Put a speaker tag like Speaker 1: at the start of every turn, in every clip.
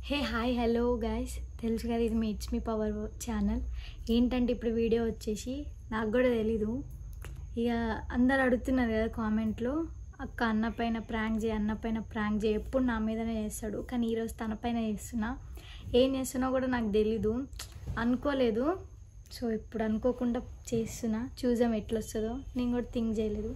Speaker 1: Hey hi hello guys తెలుసు కదా ఇది మీ ఇట్స్ మీ పవర్ ఛానల్ ఏంటంటే ఇప్పుడు వీడియో వచ్చేసి నాకు కూడా తెలీదు ఇక అందరు అడుగుతున్నారు కదా కామెంట్లో అక్క అన్న పైన ప్రాంక్ చేయి అన్న పైన ప్రాంక్ చేయి ఎప్పుడు నా మీదనే చేస్తాడు కానీ ఈరోజు తన పైన చేస్తున్నా ఏం చేస్తున్నా కూడా నాకు తెలీదు అనుకోలేదు సో ఇప్పుడు అనుకోకుండా చేస్తున్నా చూసాం ఎట్లా వస్తుందో నేను కూడా థింక్ చేయలేదు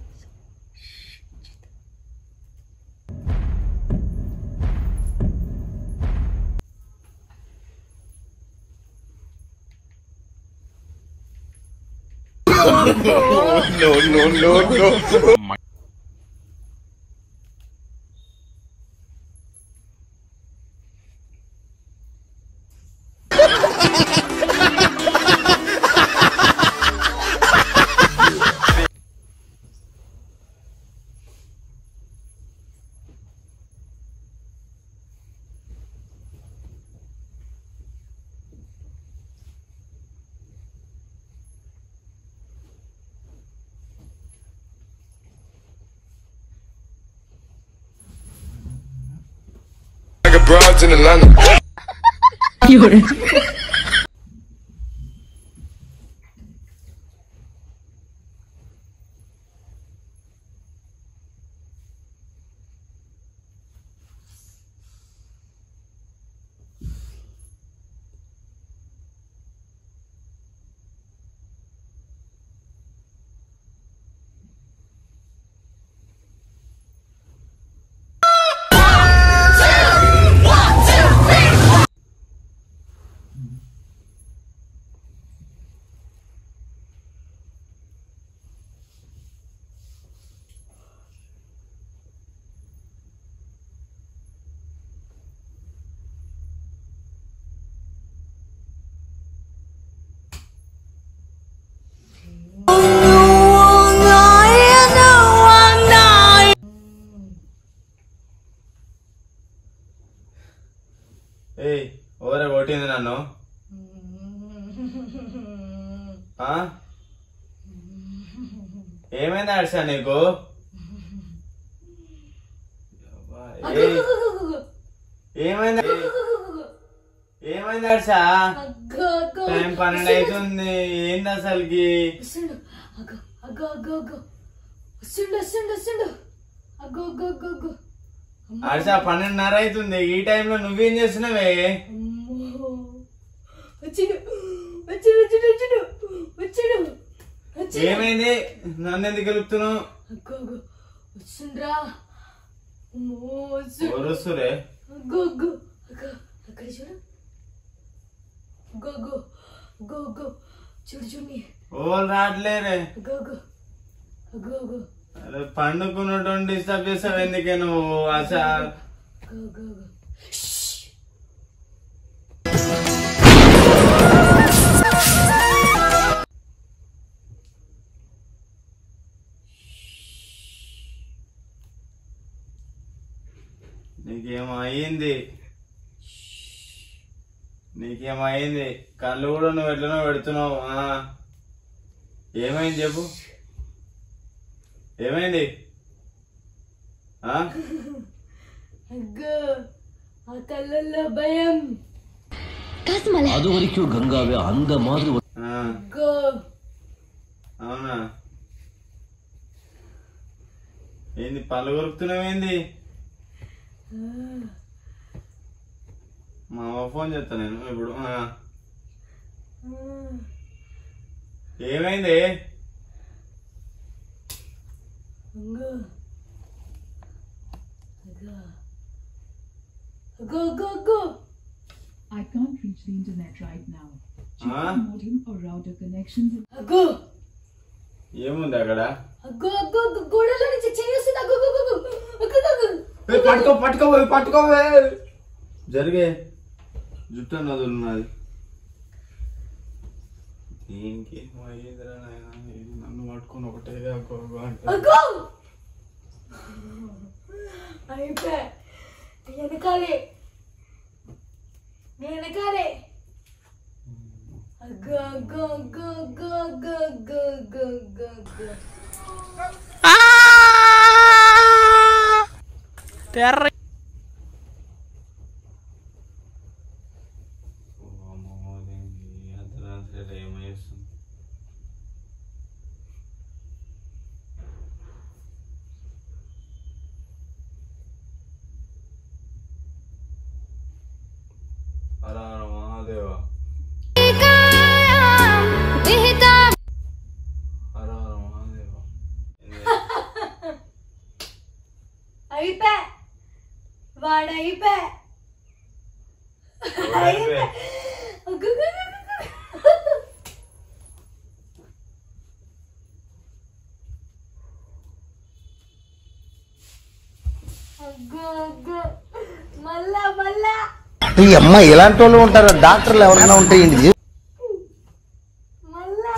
Speaker 2: I got broads in Atlanta.
Speaker 3: ఏయ్ ఓరే కొట్టింది నన్ను ఆ? ఏమైంది హర్ష నీకు ఏయ్, ఏమైంది ఏమైంది హర్ష టైం పన్నెండు అవుతుంది ఏంది అసలుకి
Speaker 1: వస్తుండు అగ్గో అగ్గో అగ్గో అగ్గో వస్తుండు వస్తుండు వస్తుండు అగ్గో అగ్గో అగ్గో అగ్గో
Speaker 3: హర్ష పన్నెండున్నర అవుతుంది ఈ టైంలో నువ్వేం చేస్తున్నావే
Speaker 1: అమ్మో వచ్చిడు వచ్చిడు వచ్చిడు వచ్చిడు వచ్చిడు వచ్చిడు
Speaker 3: ఏమైంది నన్ను ఎందుకు గెలుపుతున్నావు
Speaker 1: అగ్గో అగ్గో వస్తుండ్రా అమ్మో వస్తుండు
Speaker 3: ఒరుస్తురే
Speaker 1: అగ్గో అగ్గో అగ్గో అక్కడ చూడు అగ్గో అగ్గో అగ్గో అగ్గో చూడు చూడండి
Speaker 3: ఓలు రావట్లేరే
Speaker 1: అగ్గో అగ్గో అగ్గో అగ్గో
Speaker 3: అరే పండుకున్నటువంటి డిస్టర్బ్ చేస్తావు ఎందుకే నువ్వు ఆశ
Speaker 1: అగ్గో అగ్గో అగ్గో
Speaker 3: నీకేమో అయ్యింది నీకేమో అయ్యింది కళ్ళు కూడా నువ్వు ఎట్లనో పెడుతున్నావు ఆ. ఏమైంది చెప్పు ఏమైంది ఆ?
Speaker 1: అగ్గో ఆ కళ్ళల్లో భయం
Speaker 4: அது வரைக்கும் கங்காவே அந்த மாதிரி ஒரு
Speaker 3: ఆ,
Speaker 1: అగ్గో
Speaker 3: అవునా ఏంది పళ్ళు కొరుకుతున్నావు ఏంది మా అమ్మ ఫోన్ చేస్తా నేను ఇప్పుడు ఆ. ఏమైంది
Speaker 1: అగ్గో అగ్గో అగ్గో అగ్గో అగ్గో
Speaker 5: I can't reach the internet right now. Check
Speaker 3: Huh?
Speaker 5: the modem or router connections.
Speaker 1: అగ్గో
Speaker 3: ఏముంది అక్కడ
Speaker 1: అగ్గో అగ్గో అగ్గో గోడలో నుంచి చేస్తుంది అగ్గో అగ్గో అగ్గో అగ్గో అగ్గో అగ్గో
Speaker 3: ఏ, పట్టుకో పట్టుకోవే పట్టుకోవే జరిగే జుట్టు అన్నది ఉన్నది దీనికి ఏమయ్యేదిరా నాయనా? ఇది నన్ను పట్టుకొని ఒకటే అగ్గో అగ్గో అంటే
Speaker 1: అగ్గో అయిపోయా వెనకాలే వెనకాలే అగ్గో అగ్గో అగ్గో అగ్గో అగ్గో అగ్గో అగ్గో అగ్గో అగ్గో వాడు అయిపోయా
Speaker 3: అయిపోయి.
Speaker 1: అగ్గో అగ్గో మళ్ళా మళ్ళా
Speaker 6: ఈ అమ్మ ఇలాంటి వాళ్ళు ఉంటారు డాక్టర్లు ఎవరైనా ఉంటే ఏంటి
Speaker 1: మళ్ళా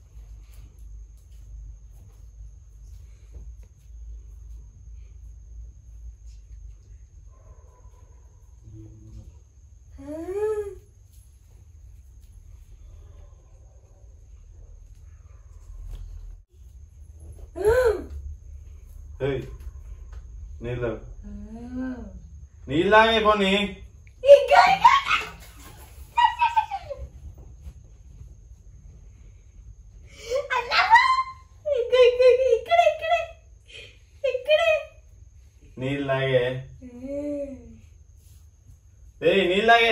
Speaker 3: ఏయ్, నీళ్ళు నీళ్ళాగే కొన్ని
Speaker 1: ఇంకా ఇంకా అన్నమ్మా! ఇంకా, ఇంకా, ఇంకా, ఇక్కడే ఇక్కడే ఇక్కడే
Speaker 3: నీళ్ళాగే ఏయ్ నీళ్ళాగే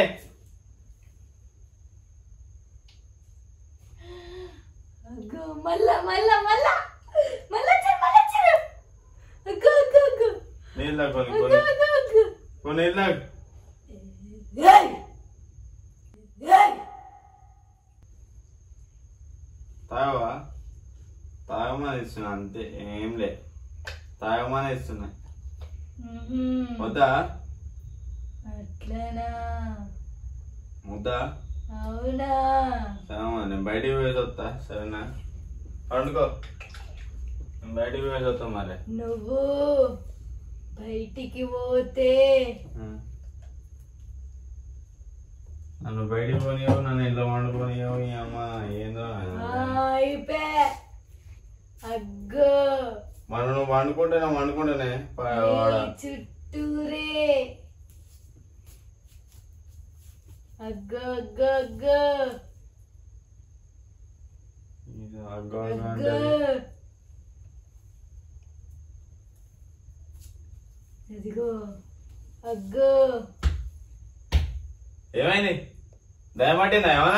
Speaker 1: అగ్గో మళ్ళా మళ్ళా మళ్ళా మళ్ళా వచ్చారు మళ్ళా వచ్చారు అగ్గో అగ్గో అగ్గో
Speaker 3: నీళ్ళ కొన్ని
Speaker 1: అగ్గో
Speaker 3: కొన్ని
Speaker 1: అగ్గో అగ్గో
Speaker 3: కొన్ని నీళ్ళ
Speaker 1: ఏయ్! ఏయ్!
Speaker 3: తాగవా తాగమని ఇస్తున్నా అంతే ఏం లే తాగమని ఇస్తున్నా
Speaker 1: మ్మ్.
Speaker 3: వద్దా
Speaker 1: అట్లనా
Speaker 3: ముద్దా
Speaker 1: అవునా
Speaker 3: సరేమా నేను బయటికి పోయేసి వస్తా సరేనా పండుకో నేను బయటికి పోయేసి వస్తా మరి
Speaker 1: నువ్వు బయటికి పోతే
Speaker 3: నన్ను బయటికి పోనీయవు నన్ను ఇంట్లో వండుకోనియవు ఈ అమ్మ ఏందో
Speaker 1: ఆ, అయిపే అగ్గో
Speaker 3: మనం నువ్వు వండుకుంటేనే వండుకుంటేనే పా- వాడ
Speaker 1: ఈ చుట్టూరే అగ్గో అగ్గో అగ్గో
Speaker 3: ఇది అగ్గో అగ్గో
Speaker 1: అగ్గో
Speaker 3: అంటే
Speaker 1: అదిగో అగ్గో
Speaker 3: ఏమైంది దయపట్టిందా ఏమన్నా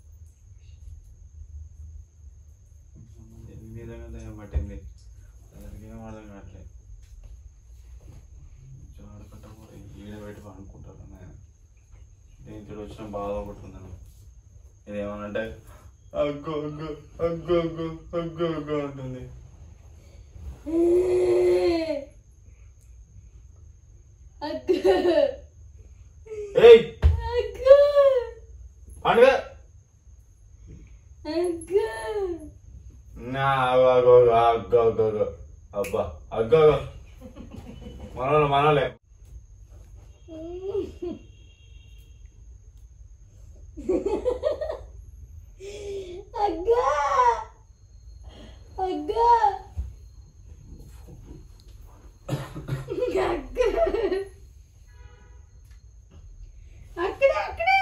Speaker 3: నిజంగా దయ్యం పట్టింది అసలుకి ఏం అర్థం కావట్లేదు జాడకట్ట కూడా ఈడ పెట్టి అనుకుంటారు నేను దీంతో వచ్చిన బాధ ఒకటి ఉందని ఇది ఏమనంటే అగ్గు అగ్గు అగ్గు అగ్గు అగ్గు అగ్గు అంటుంది
Speaker 1: అగ్గో
Speaker 3: ఏయ్
Speaker 1: అగ్గో
Speaker 3: పండుగ
Speaker 1: అగ్గో
Speaker 3: నా అగో అగో అగో అగ్గో అగ్గో అగ్గో అబ్బా అగ్గో అగ్గో మనోళ్ళు మనోళ్ళే
Speaker 1: అగ్గో అగ్గో అగ్గో అక్కడే అక్కడే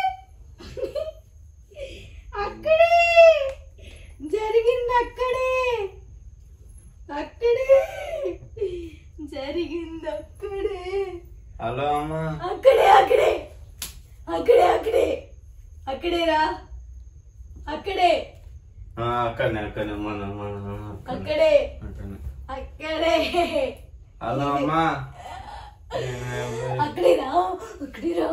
Speaker 1: అక్కడే జరిగింది అక్కడే అక్కడే జరిగింది అక్కడే
Speaker 3: హలో అమ్మా
Speaker 1: అక్కడే అక్కడే అక్కడే అక్కడే అక్కడే రా అక్కడే
Speaker 3: ఆ, అక్కడనే అక్కడనే మన మన
Speaker 1: అక్కడే
Speaker 3: అక్కడనే
Speaker 1: అక్కడే
Speaker 3: హలో అమ్మా
Speaker 1: అక్కడే రా అక్కడే రా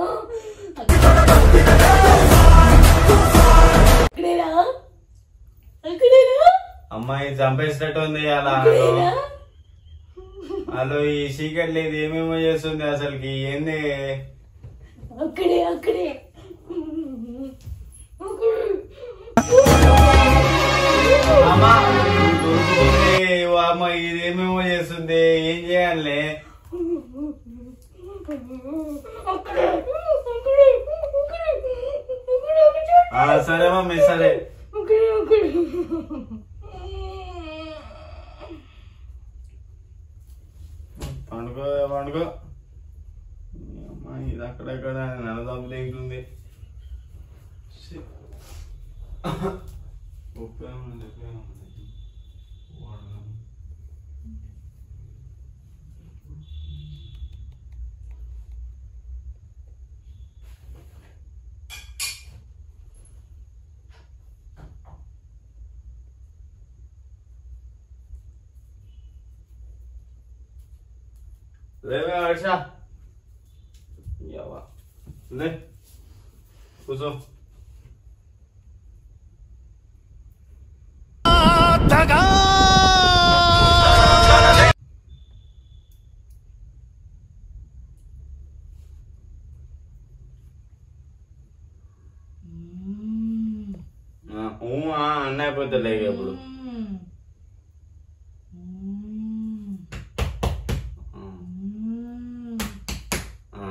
Speaker 1: అక్కడే రా అక్కడే రా
Speaker 3: అమ్మాయి చంపేసినట్టు ఉంది అలా
Speaker 1: అక్కడే రా
Speaker 3: హలో ఈ సీక్రెట్ లేదు ఏమేమో చేస్తుంది అసలుకి ఏంది
Speaker 1: అక్కడే అక్కడే
Speaker 3: అమ్మా దొరుకుతుంది. ఓ అమ్మ ఇది ఏమేమో చేస్తుంది ఏం చేయాలి
Speaker 1: అక్కడే అక్కడే అక్కడే
Speaker 3: ఆ, సరే మమ్మీ సరే
Speaker 1: అక్కడే అక్కడే
Speaker 3: పండుకో పండుకో అమ్మా ఇది అక్కడెక్కడ నన్ను దమ్ము దిగుతుంది ఉప్పు ఏమన్నా చెప్పేమో వాడదాం లేవే హర్ష లే కూర్చో ఆ, ఊ ఆ అన్న అయిపోతే లేక ఇప్పుడు ఆ. ఆ.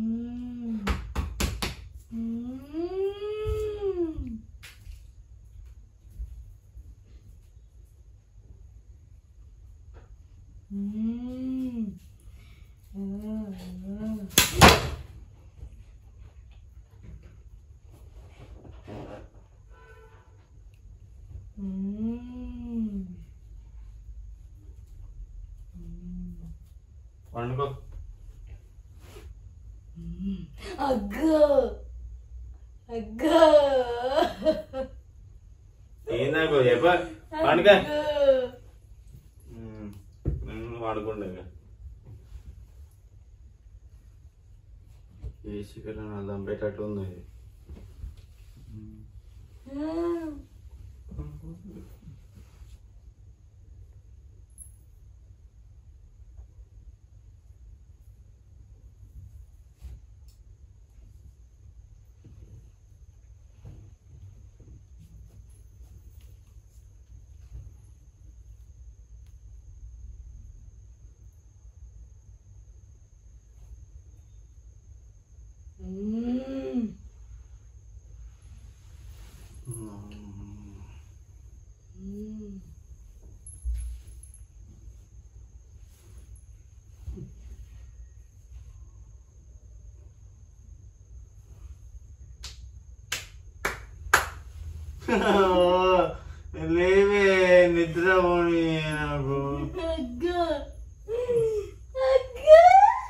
Speaker 3: వండుకో
Speaker 1: అగ్గో అగ్గో
Speaker 3: ఏందాకో చెప్ప వండుక నేను వాడుకోండి ఇక ఏ చికెన్ అల్లం పెట్టట్టు ఉంది ఇది. లేవే నిద్ర పోనీ నాకు
Speaker 1: అగ్గో అగ్గో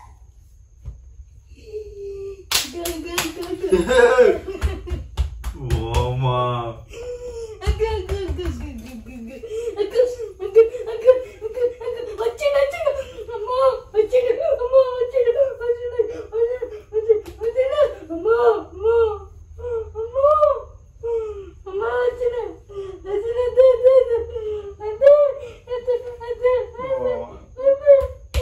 Speaker 1: అగ్గో అగ్గో అగ్గో
Speaker 3: ఓమా
Speaker 1: అగ్గో అగ్గో అగ్గో అగ్గో అగ్గో అగ్గో అగ్గో అగ్గో అగ్గో వచ్చాడు వచ్చాడు అమ్మో వచ్చాడు అమ్మో వచ్చాడు వచ్చాడు వచ్చాడు వచ్చాడు అమ్మో అమ్మో అమ్మో అమ్మో వచ్చాడు వచ్చాడు అదే అదే అదే అదే అదే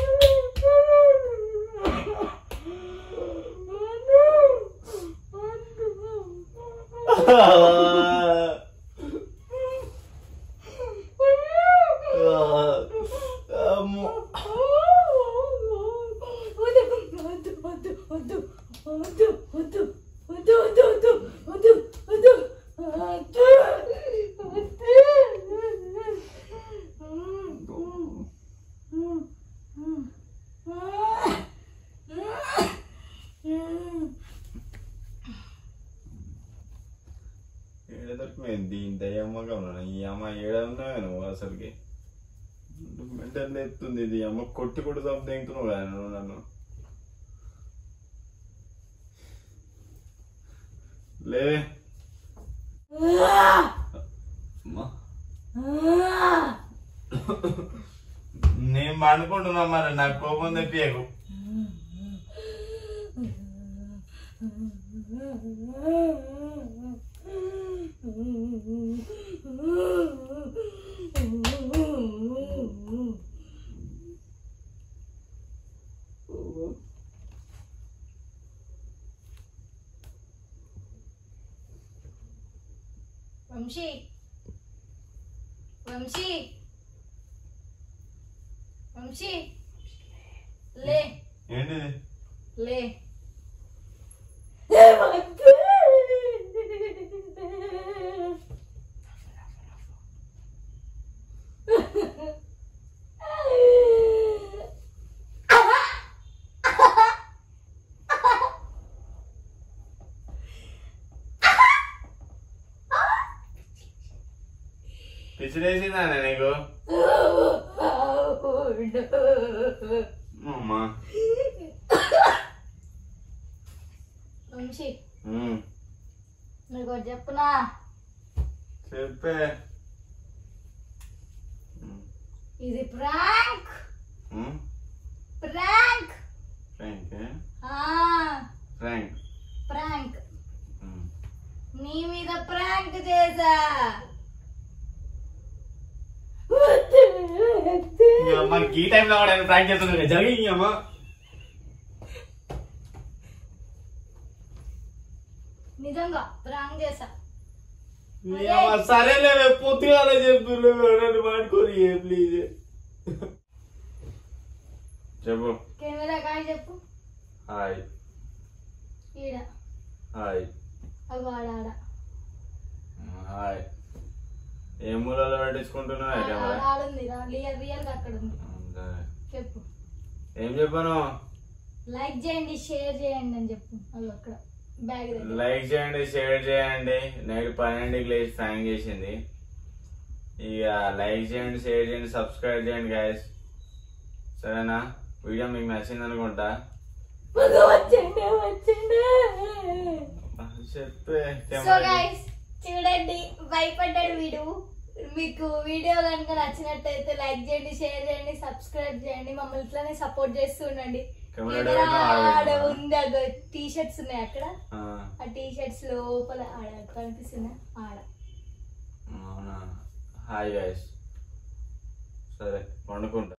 Speaker 3: ఏడ దొరికిపోయింది దీని దయ్యమ్మగా ఉన్నాను ఈ అమ్మ ఏడ ఉన్నా నువ్వు అసలుకి మెంటల్ ఎత్తుంది ఇది అమ్మ కొట్టి కొట్టి చంపుతున్నావు కదా నువ్వు నన్ను లే అమ్మా. నేను అనుకుంటున్నా మరి నాకు కోపం తెప్పియకు
Speaker 1: వంశీ వంశీ వంశీ లే
Speaker 3: ఏంటిది
Speaker 1: లే
Speaker 3: పిచ్చిలేసిందా నీకు అమ్మా
Speaker 1: వంశీ
Speaker 3: ఉమ్,
Speaker 1: నీకు ఒకటి చెప్పునా
Speaker 3: చెప్పే ఉమ్,
Speaker 1: ఇది ప్రాంక్
Speaker 3: ఉమ్,
Speaker 1: ప్రాంక్
Speaker 3: ఫ్రాంక్ ఏ?
Speaker 1: ఆ
Speaker 3: ఫ్రాంక్
Speaker 1: ప్రాంక్
Speaker 3: ఉమ్.
Speaker 1: నీ మీద ప్రాంక్ చేసా
Speaker 3: ఈ అమ్మ ఈ టైంలో కూడా ఆయన ప్రాంక్ చేస్తున్నాడు జరిగి ఈ అమ్మ
Speaker 1: నిజంగా ప్రాంక్ చేసా
Speaker 3: ఈ అమ్మ సరేలే పొద్దుగాల చెప్తున్నాడు నన్ను మాడుకోని ప్లీజ్ చెప్పు
Speaker 1: కెమెరా కాయ చెప్పు
Speaker 3: హాయ్
Speaker 1: ఈడ
Speaker 3: హాయ్
Speaker 1: అవి ఆడ ఆడ
Speaker 3: హాయ్ ఏ మూలలో పెట్టించుకుంటున్నావు
Speaker 1: ఆడ
Speaker 3: కెమెరా
Speaker 1: ఆడ ఆడుంది రియల్ రియల్ గా అక్కడ ఉంది
Speaker 3: సరే.
Speaker 1: చెప్పు
Speaker 3: ఏం చెప్పాను
Speaker 1: లైక్ చేయండి షేర్ చేయండి అని చెప్పు అది అక్కడ బ్యాగ్ దగ్గర
Speaker 3: లైక్ చేయండి షేర్ చేయండి నైట్ పన్నెండుకి లేచి ఫ్యాంగ్ చేసింది ఇక లైక్ చేయండి షేర్ చేయండి సబ్స్క్రైబ్ చేయండి గాయస్ సరేనా వీడియో మీకు నచ్చింది అనుకుంటా
Speaker 1: మగ వచ్చిండే వచ్చిండే
Speaker 3: చెప్పే
Speaker 1: సో గైస్ చూడండి భయపడ్డాడు వీడు మీకు వీడియో కనుక నచ్చినట్టయితే లైక్ చేయండి షేర్ చేయండి సబ్స్క్రైబ్ చేయండి మమ్మల్ని ఇట్లానే సపోర్ట్ చేస్తూ ఉండండి
Speaker 3: కెమెరా
Speaker 1: కెమెరా
Speaker 3: డైరెక్ట్
Speaker 1: ఆడ
Speaker 3: ఆడ
Speaker 1: ఉంది అగో టీ షర్ట్స్ ఉన్నాయి అక్కడ
Speaker 3: ఆ,
Speaker 1: ఆ టీ షర్ట్స్ లోపల ఆడ కనిపిస్తుందా ఆడ
Speaker 3: అవునా హాయ్ గైస్ సరే వండుకుంటా